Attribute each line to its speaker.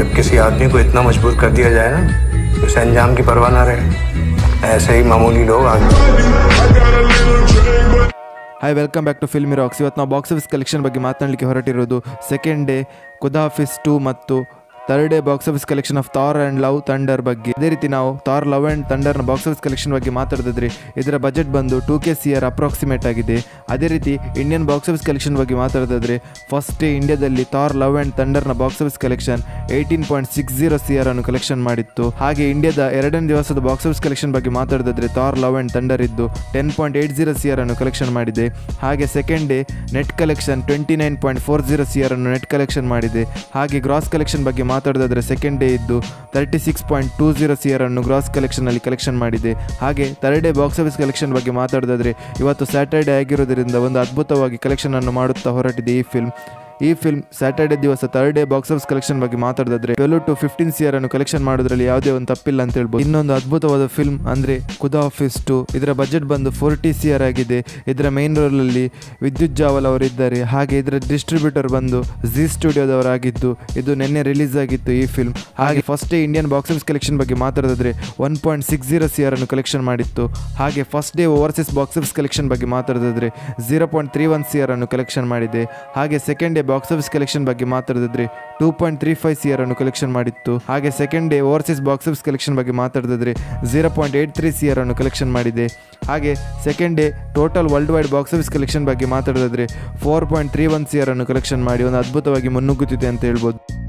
Speaker 1: जब किसी आदमी को इतना मजबूर कर दिया जाए ना तो उसे अंजाम की परवाह ना रहे ऐसे ही मामूली लोग आगे
Speaker 2: hi welcome back to Film Rocks ಇವತ್ತು ನಾವು ಬಾಕ್ಸ್ ಆಫೀಸ್ ಕಲೆಕ್ಷನ್ ಬಗ್ಗೆ ಮಾತನಾಡಲಿಕ್ಕೆ ಹೊರಟಿರೋದು ಸೆಕೆಂಡ್ ಡೇ ಕುದಾಫಿಸ್ ಟು ಮತ್ತು third day box office collection of Thor and Love Thunder ಬಗ್ಗೆ ಅದೇ ರೀತಿ ನಾವು ಥಾರ್ ಲವ್ ಆ್ಯಂಡ್ ಥಂಡರ್ನ ಬಾಕ್ಸ್ ಆಫೀಸ್ ಕಲೆಕ್ಷನ್ ಬಗ್ಗೆ ಮಾತಾಡಿದ್ರೆ ಇದರ ಬಜೆಟ್ ಬಂದು two K C R approximate ಆಗಿದೆ ಅದೇ ರೀತಿ ಇಂಡಿಯನ್ ಬಾಕ್ಸ್ ಆಫೀಸ್ ಕಲೆಕ್ಷನ್ ಬಗ್ಗೆ ಮಾತಾಡೋದಾದ್ರೆ ಫಸ್ಟ್ ಡೇ ಇಂಡಿಯಾದಲ್ಲಿ ಥಾರ್ ಲವ್ ಆ್ಯಂಡ್ ಥಂಡರ್ನ box office collection eighteen point six zero C R ಅನ್ನು ಕಲೆಕ್ಷನ್ ಮಾಡಿತ್ತು ಹಾಗೆ ಇಂಡಿಯಾದ ಎರಡನೇ ದಿವಸದ ಬಾಕ್ಸ್ ಆಫೀಸ್ ಕಲೆಕ್ಷನ್ ಬಗ್ಗೆ ಮಾತಾಡೋದಾದ್ರೆ ಥಾರ್ ಲವ್ ಆ್ಯಂಡ್ ಥಂಡರ್ ಇದ್ದು ten point eight zero C R ಅನ್ನು ಕಲೆಕ್ಷನ್ ಮಾಡಿದೆ ಹಾಗೆ second day net collection twenty nine point four zero C R ಅನ್ನು ನೆಟ್ ಕಲೆಕ್ಷನ್ ಮಾಡಿದೆ ಹಾಗೆ ಗ್ರಾಸ್ ಕಲೆಕ್ಷನ್ ಬಗ್ಗೆ ಮಾತಾಡೋದಾದ್ರೆ ಸೆಕೆಂಡ್ ಡೇ ಇದ್ದು thirty six point two zero C R ಅನ್ನು ಗ್ರಾಸ್ ಕಲೆಕ್ಷನಲ್ಲಿ ಕಲೆಕ್ಷನ್ ಮಾಡಿದೆ ಹಾಗೆ third day box office collection ಬಗ್ಗೆ ಮಾತಾಡೋದಾದ್ರೆ ಇವತ್ತು ಸ್ಯಾಟರ್ಡೇ ಆಗಿರೋದ್ರಿಂದ ಒಂದು ಅದ್ಭುತವಾಗಿ ಕಲೆಕ್ಷನ್ ಅನ್ನು ಮಾಡುತ್ತಾ ಹೊರಟಿದೆ ಈ ಫಿಲ್ಮ್ ಈ ಫಿಲ್ಮ್ ಸ್ಯಾಟರ್ಡೇ ದಿವಸ third day box office collection ಬಗ್ಗೆ ಮಾತಾಡಿದ್ರೆ twelve to fifteen C R ಅನ್ನು ಕಲೆಕ್ಷನ್ ಮಾಡೋದ್ರಲ್ಲಿ ಯಾವುದೇ ಒಂದು ತಪ್ಪಿಲ್ಲ ಅಂತ ಹೇಳ್ಬೋದು ಇನ್ನೊಂದು ಅದ್ಭುತವಾದ ಫಿಲ್ಮ್ ಅಂದ್ರೆ ಕುದಾ ಆಫೀಸ್ ಟು ಇದರ ಬಜೆಟ್ ಬಂದು ಫೋರ್ಟಿ ಸಿ ಆರ್ ಆಗಿದೆ ಇದರ ಮೇನ್ ರೋಲ್ ಅಲ್ಲಿ ವಿದ್ಯುತ್ ಜಾವಲ್ ಅವರಿದ್ದಾರೆ ಹಾಗೆ ಇದರ ಡಿಸ್ಟ್ರಿಬ್ಯೂಟರ್ ಬಂದು ಜಿ ಸ್ಟುಡಿಯೋದವರಾಗಿದ್ದು ಇದು ನಿನ್ನೆ ರಿಲೀಸ್ ಆಗಿತ್ತು ಈ ಫಿಲ್ಮ್ ಹಾಗೆ first day Indian box office collection ಬಗ್ಗೆ ಮಾತಾಡಿದ್ರೆ one point six zero C R ಅನ್ನು ಕಲೆಕ್ಷನ್ ಮಾಡಿತ್ತು ಹಾಗೆ first day overseas box office collection ಬಗ್ಗೆ ಮಾತಾಡಿದ್ರೆ zero point three one C R ಅನ್ನು ಕಲೆಕ್ಷನ್ ಮಾಡಿದೆ ಹಾಗೆ second day box office collection ಬಗ್ಗೆ ಮಾತಾಡಿದ್ರೆ two point three five C R ಅನ್ನು ಕಲೆಕ್ಷನ್ ಮಾಡಿತ್ತು ಹಾಗೆ second day overseas box office collection ಬಗ್ಗೆ ಮಾತಾಡಿದ್ರೆ zero point eight three C R ಅನ್ನು ಕಲೆಕ್ಷನ್ ಮಾಡಿದೆ ಹಾಗೆ second day total worldwide box office collection ಬಗ್ಗೆ ಮಾತಾಡಿದ್ರೆ four point three one C R ಅನ್ನು ಕಲೆಕ್ಷನ್ ಮಾಡಿ ಒಂದು ಅದ್ಭುತವಾಗಿ ಮುನ್ನುಗ್ಗುತ್ತಿದೆ ಅಂತ ಹೇಳ್ಬೋದು